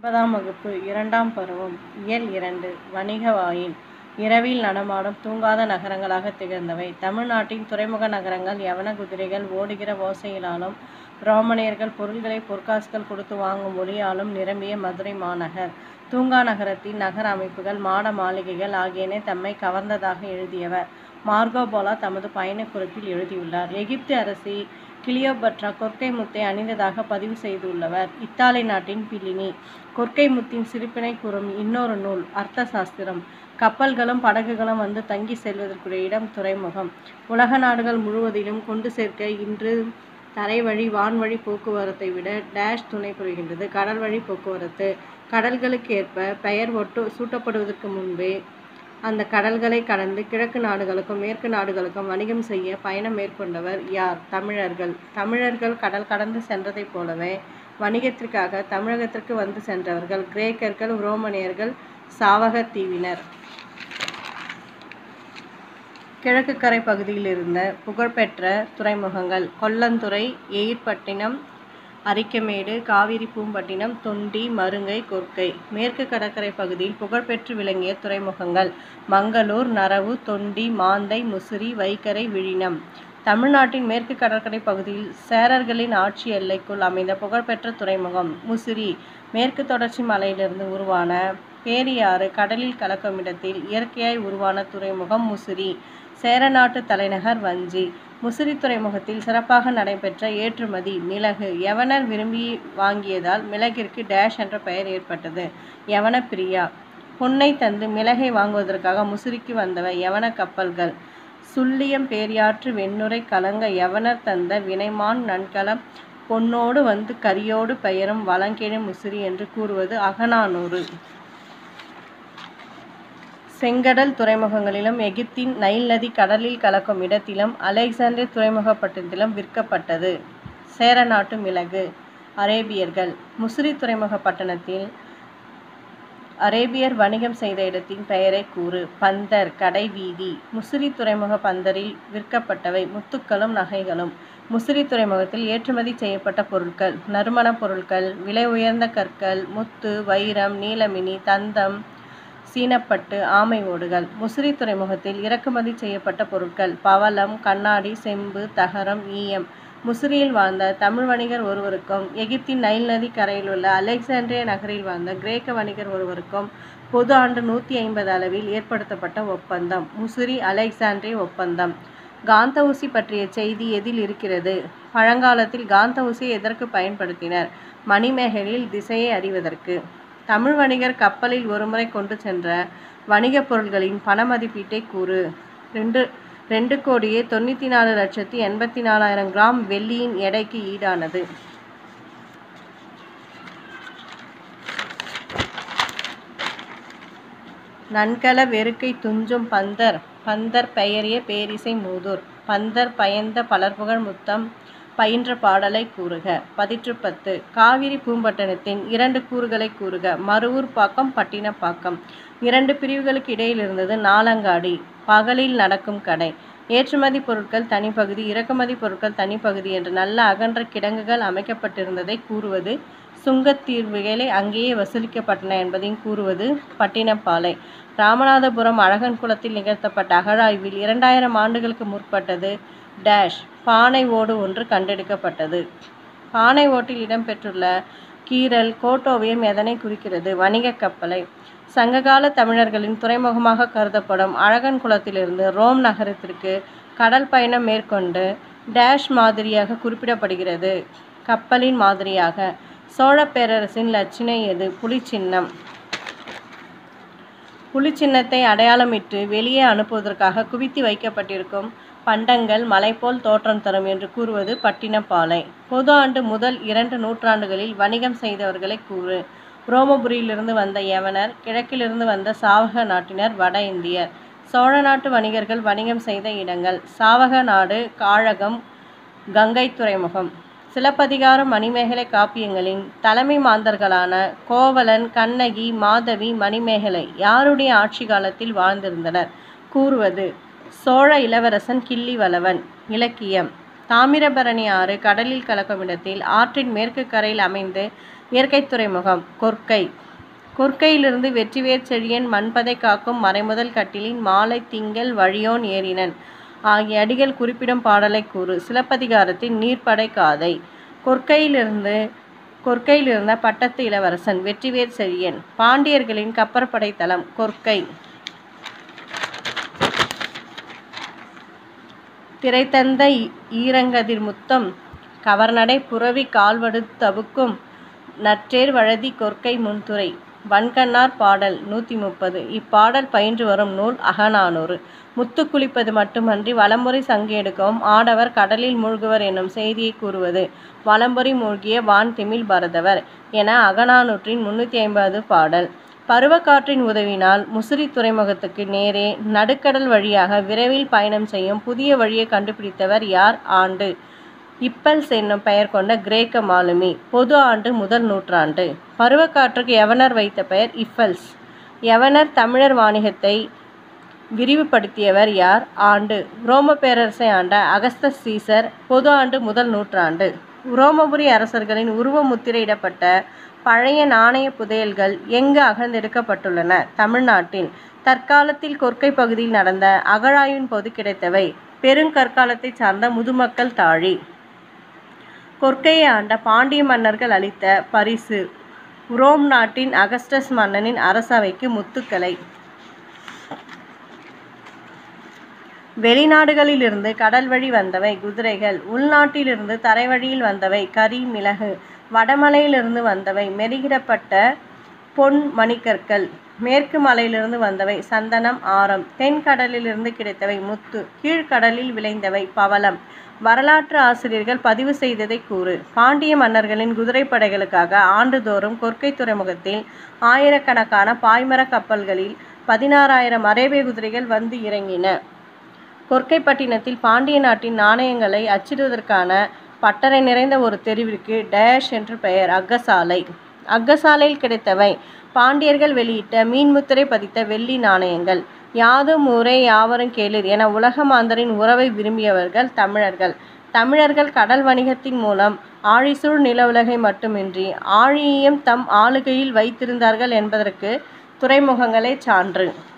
ஒன்பதாம் வகுப்பு இரண்டாம் பருவம் இயல் இரண்டு வணிக வாயில் இரவில் நடமாடும் தூங்காத நகரங்களாக திகழ்ந்தவை தமிழ்நாட்டின் துறைமுக நகரங்கள் யவன குதிரைகள் ஓடுகிற ஓசையினாலும் ரோமானியர்கள் பொருள்களை பொற்காசுகள் கொடுத்து வாங்கும் ஒளியாலும் நிரம்பிய மதுரை மாநகர் தூங்கா நகரத்தின் நகர அமைப்புகள் மாட மாளிகைகள் ஆகியன தம்மை கவர்ந்ததாக எழுதியவர் மார்கோபோலா தமது பயணக்குறிப்பில் எழுதியுள்ளார் எகிப்து அரசி கிளியோபட்ரா கொற்கை முத்தை அணிந்ததாக பதிவு செய்துள்ளவர் இத்தாலி நாட்டின் பிலினி கொற்கை முத்தின் சிரிப்பினை கூறும் இன்னொரு நூல் அர்த்த சாஸ்திரம் கப்பல்களும் படகுகளும் வந்து தங்கி செல்வதற்குரிய இடம் துறைமுகம் உலக நாடுகள் முழுவதிலும் கொண்டு சேர்க்க இன்று தரைவழி வான்வழி போக்குவரத்தை விட டேஷ் துணை புரிகின்றது கடல் வழி போக்குவரத்து கடல்களுக்கு ஏற்ப பெயர் ஒட்டு சூட்டப்படுவதற்கு முன்பே அந்த கடல்களை கடந்து கிழக்கு நாடுகளுக்கும் மேற்கு நாடுகளுக்கும் வணிகம் செய்ய பயணம் மேற்கொண்டவர் யார் தமிழர்கள் தமிழர்கள் கடல் கடந்து சென்றதைப் போலவே வணிகத்திற்காக தமிழகத்திற்கு வந்து சென்றவர்கள் கிரேக்கர்கள் உரோமனியர்கள் சாவகத் தீவினர் கிழக்கு கரை பகுதியில் இருந்த புகழ்பெற்ற துறைமுகங்கள் கொல்லந்துறை எயிர்பட்டினம் அரிக்கமேடு காவிரி பூம்பட்டினம் தொண்டி மருங்கை கொர்க்கை மேற்கு கடற்கரை பகுதியில் புகழ்பெற்று விளங்கிய துறைமுகங்கள் மங்களூர் நரவு தொண்டி மாந்தை முசிறி வைகரை விழினம் தமிழ்நாட்டின் மேற்கு கடற்கரை பகுதியில் சேரர்களின் ஆட்சி எல்லைக்குள் அமைந்த புகழ்பெற்ற துறைமுகம் முசிறி மேற்கு தொடர்ச்சி மலையிலிருந்து உருவான பேரியாறு கடலில் கலக்கும் இடத்தில் இயற்கையாய் உருவான துறைமுகம் முசிறி சேரநாட்டு தலைநகர் வஞ்சி முசிறி துறைமுகத்தில் சிறப்பாக நடைபெற்ற ஏற்றுமதி மிளகு யவனர் விரும்பி வாங்கியதால் மிளகிற்கு டேஷ் என்ற பெயர் ஏற்பட்டது யவன பிரியா பொன்னை தந்து மிளகை வாங்குவதற்காக முசிறிக்கு வந்தவை யவன கப்பல்கள் சுள்ளியம் பேரியாற்று வெண்ணுரை கலங்க யவனர் தந்த வினைமான் நன்கலம் பொன்னோடு வந்து கரியோடு பெயரும் வளங்கெழு முசிறி என்று கூறுவது அகநானூறு செங்கடல் துறைமுகங்களிலும் எகிப்தின் நைல் நதி கடலில் கலக்கும் இடத்திலும் அலெக்சாண்டிரிய துறைமுகப்பட்டத்திலும் விற்கப்பட்டது சேரநாட்டு மிளகு அரேபியர்கள் முசிறி துறைமுக பட்டணத்தில் அரேபியர் வணிகம் செய்த இடத்தின் பெயரை கூறு பந்தர் கடை வீதி முசிறி துறைமுக பந்தரில் விற்கப்பட்டவை முத்துக்களும் நகைகளும் முசிறி துறைமுகத்தில் ஏற்றுமதி செய்யப்பட்ட பொருட்கள் நறுமணப் பொருட்கள் விலை உயர்ந்த கற்கள் முத்து வைரம் நீலமினி தந்தம் சீனப்பட்டு ஆமை ஓடுகள் முசிறி துறைமுகத்தில் இறக்குமதி செய்யப்பட்ட பொருட்கள் பவளம் கண்ணாடி செம்பு தகரம் ஈயம் முசிறியில் வாழ்ந்த தமிழ் வணிகர் ஒருவருக்கும் எகிப்தின் நைல் நதி கரையில் உள்ள அலெக்சாண்ட்ரிய நகரில் வாழ்ந்த கிரேக்க வணிகர் ஒருவருக்கும் பொது ஆண்டு நூற்றி ஐம்பது அளவில் ஏற்படுத்தப்பட்ட ஒப்பந்தம் முசிறி அலெக்சாண்ட்ரிய ஒப்பந்தம் காந்த ஊசி பற்றிய செய்தி எதில் இருக்கிறது பழங்காலத்தில் காந்த ஊசியை எதற்கு பயன்படுத்தினர் மணிமேகலில் திசையை அறிவதற்கு தமிழ் வணிகர் கப்பலில் ஒருமுறை கொண்டு சென்ற வணிகப் பொருள்களின் பண மதிப்பீட்டை கூறு ரெண்டு ரெண்டு கோடியே தொண்ணூற்றி நாலு லட்சத்தி எண்பத்தி நாலாயிரம் கிராம் வெள்ளியின் எடைக்கு ஈடானது நன்கல வெறுக்கை துஞ்சும் பந்தர் பந்தர் பெயரிய பேரிசை மூதூர் பந்தர் பயந்த பலர்புகழ் முத்தம் பயின்ற பாடலை கூறுக பதிற்றுப்பத்து காவிரி பூம்பட்டணத்தின் இரண்டு கூறுகளை கூறுக மருவூர் பாக்கம் பட்டினப்பாக்கம் இரண்டு பிரிவுகளுக்கு இடையில் இருந்தது நாலங்காடி பகலில் நடக்கும் கடை ஏற்றுமதி பொருட்கள் தனிப்பகுதி இறக்குமதி பொருட்கள் தனிப்பகுதி என்று நல்ல அகன்ற கிடங்குகள் அமைக்கப்பட்டிருந்ததை கூறுவது சுங்கத்தீர்வுகளை அங்கேயே வசூலிக்கப்பட்டன என்பதையும் கூறுவது பட்டினப்பாலை ராமநாதபுரம் அழகன் குளத்தில் நிகழ்த்தப்பட்ட அகழாய்வில் இரண்டாயிரம் ஆண்டுகளுக்கு முற்பட்டது டேஷ் பானை ஓடு ஒன்று கண்டெடுக்கப்பட்டது பானை ஓட்டில் இடம்பெற்றுள்ள கீரல் கோட்டோவியம் எதனை குறிக்கிறது வணிக கப்பலை சங்ககால தமிழர்களின் துறைமுகமாக கருதப்படும் அழகன் குளத்திலிருந்து ரோம் நகரத்திற்கு கடல் பயணம் மேற்கொண்டு டேஷ் மாதிரியாக குறிப்பிடப்படுகிறது கப்பலின் மாதிரியாக சோழ பேரரசின் லட்சணை எது புலிச்சின்னம் புலிச்சின்னத்தை அடையாளமிட்டு வெளியே அனுப்புவதற்காக குவித்து வைக்கப்பட்டிருக்கும் பண்டங்கள் மலை போல் தோற்றம் தரும் என்று கூறுவது பட்டினப்பாலை பொது ஆண்டு முதல் இரண்டு நூற்றாண்டுகளில் வணிகம் செய்தவர்களை கூறு ரோமபுரியிலிருந்து வந்த யவனர் கிழக்கிலிருந்து வந்த சாவக நாட்டினர் வட இந்தியர் சோழ நாட்டு வணிகர்கள் வணிகம் செய்த இடங்கள் சாவக நாடு காழகம் கங்கை துறைமுகம் சிலப்பதிகாரம் மணிமேகலை காப்பியங்களின் தலைமை மாந்தர்களான கோவலன் கண்ணகி மாதவி மணிமேகலை யாருடைய ஆட்சி காலத்தில் வாழ்ந்திருந்தனர் கூறுவது சோழ இளவரசன் கிள்ளிவளவன் இலக்கியம் தாமிரபரணி ஆறு கடலில் கலக்கும் இடத்தில் ஆற்றின் மேற்கு கரையில் அமைந்து இயற்கை துறைமுகம் கொர்க்கை கொர்க்கையிலிருந்து வெற்றிவேர் செழியன் மண்பதை காக்கும் மறைமுதல் கட்டிலின் மாலை திங்கள் வழியோன் ஏறினன் ஆகிய அடிகள் குறிப்பிடும் பாடலை கூறு சிலப்பதிகாரத்தின் நீர்ப்படை காதை கொர்க்கையிலிருந்து கொர்க்கையில் இருந்த பட்டத்து இளவரசன் வெற்றிவேர் செழியன் பாண்டியர்களின் கப்பற்படை தளம் கொர்க்கை திரைத்தந்த ஈரங்கதிர் முத்தம் கவர்நடை புரவி கால்வடு தவுக்கும் நற்றேர் வழுதி கொர்க்கை முன்துறை வன்கண்ணார் பாடல் நூற்றி முப்பது இப்பாடல் பயின்று வரும் நூல் அகநானூறு முத்து குளிப்பது மட்டுமன்றி வலம்புரி சங்கு எடுக்கவும் ஆடவர் கடலில் மூழ்குவர் என்னும் செய்தியை கூறுவது வலம்புரி மூழ்கிய வான் திமில் பரதவர் என அகநானூற்றின் முன்னூற்றி ஐம்பது பாடல் பருவக்காற்றின் உதவினால் முசிறி துறைமுகத்துக்கு நேரே நடுக்கடல் வழியாக விரைவில் பயணம் செய்யும் புதிய வழியை கண்டுபிடித்தவர் யார் ஆண்டு இப்பல்ஸ் என்னும் பெயர் கொண்ட கிரேக்க மாலுமி பொது ஆண்டு முதல் நூற்றாண்டு பருவக்காற்றுக்கு யவனர் வைத்த பெயர் இஃபல்ஸ் யவனர் தமிழர் வாணிகத்தை விரிவுபடுத்தியவர் யார் ஆண்டு ரோம பேரரசை ஆண்ட அகஸ்தஸ் சீசர் பொது ஆண்டு முதல் நூற்றாண்டு ரோமபுரி அரசர்களின் உருவ முத்திரையிடப்பட்ட பழைய நாணய புதையல்கள் எங்கு அகழ்ந்தெடுக்கப்பட்டுள்ளன தமிழ்நாட்டில் தற்காலத்தில் கொர்க்கை பகுதியில் நடந்த அகழாய்வின் போது கிடைத்தவை பெருங்கற்காலத்தை சார்ந்த முதுமக்கள் தாழி கொர்க்கையை ஆண்ட பாண்டிய மன்னர்கள் அளித்த பரிசு ரோம் நாட்டின் அகஸ்டஸ் மன்னனின் அரசவைக்கு முத்துக்களை வெளிநாடுகளிலிருந்து கடல் வழி வந்தவை குதிரைகள் உள்நாட்டிலிருந்து தரைவழியில் வந்தவை கரி மிளகு வடமலையிலிருந்து வந்தவை மெருகிடப்பட்ட பொன் மணிக்கற்கள் மேற்கு மலையிலிருந்து வந்தவை சந்தனம் ஆரம் தென்கடலிலிருந்து கிடைத்தவை முத்து கீழ்கடலில் விளைந்தவை பவளம் வரலாற்று ஆசிரியர்கள் பதிவு செய்ததை கூறு பாண்டிய மன்னர்களின் குதிரைப்படைகளுக்காக ஆண்டுதோறும் கொர்க்கை துறைமுகத்தில் ஆயிரக்கணக்கான பாய்மர கப்பல்களில் பதினாறாயிரம் அரேபிய குதிரைகள் வந்து இறங்கின கொர்க்கைப்பட்டினத்தில் பாண்டிய நாட்டின் நாணயங்களை அச்சிடுவதற்கான பட்டறை நிறைந்த ஒரு தெருவிற்கு டேஷ் என்று பெயர் அக்கசாலை அக்கசாலையில் கிடைத்தவை பாண்டியர்கள் வெளியிட்ட மீன்முத்திரை பதித்த வெள்ளி நாணயங்கள் யாதும் ஊரே யாவரும் கேளிர் என உலக மாந்தரின் உறவை விரும்பியவர்கள் தமிழர்கள் தமிழர்கள் கடல் வணிகத்தின் மூலம் ஆழிசூழ் நில உலகை மட்டுமின்றி ஆழியையும் தம் ஆளுகையில் வைத்திருந்தார்கள் என்பதற்கு துறைமுகங்களே சான்று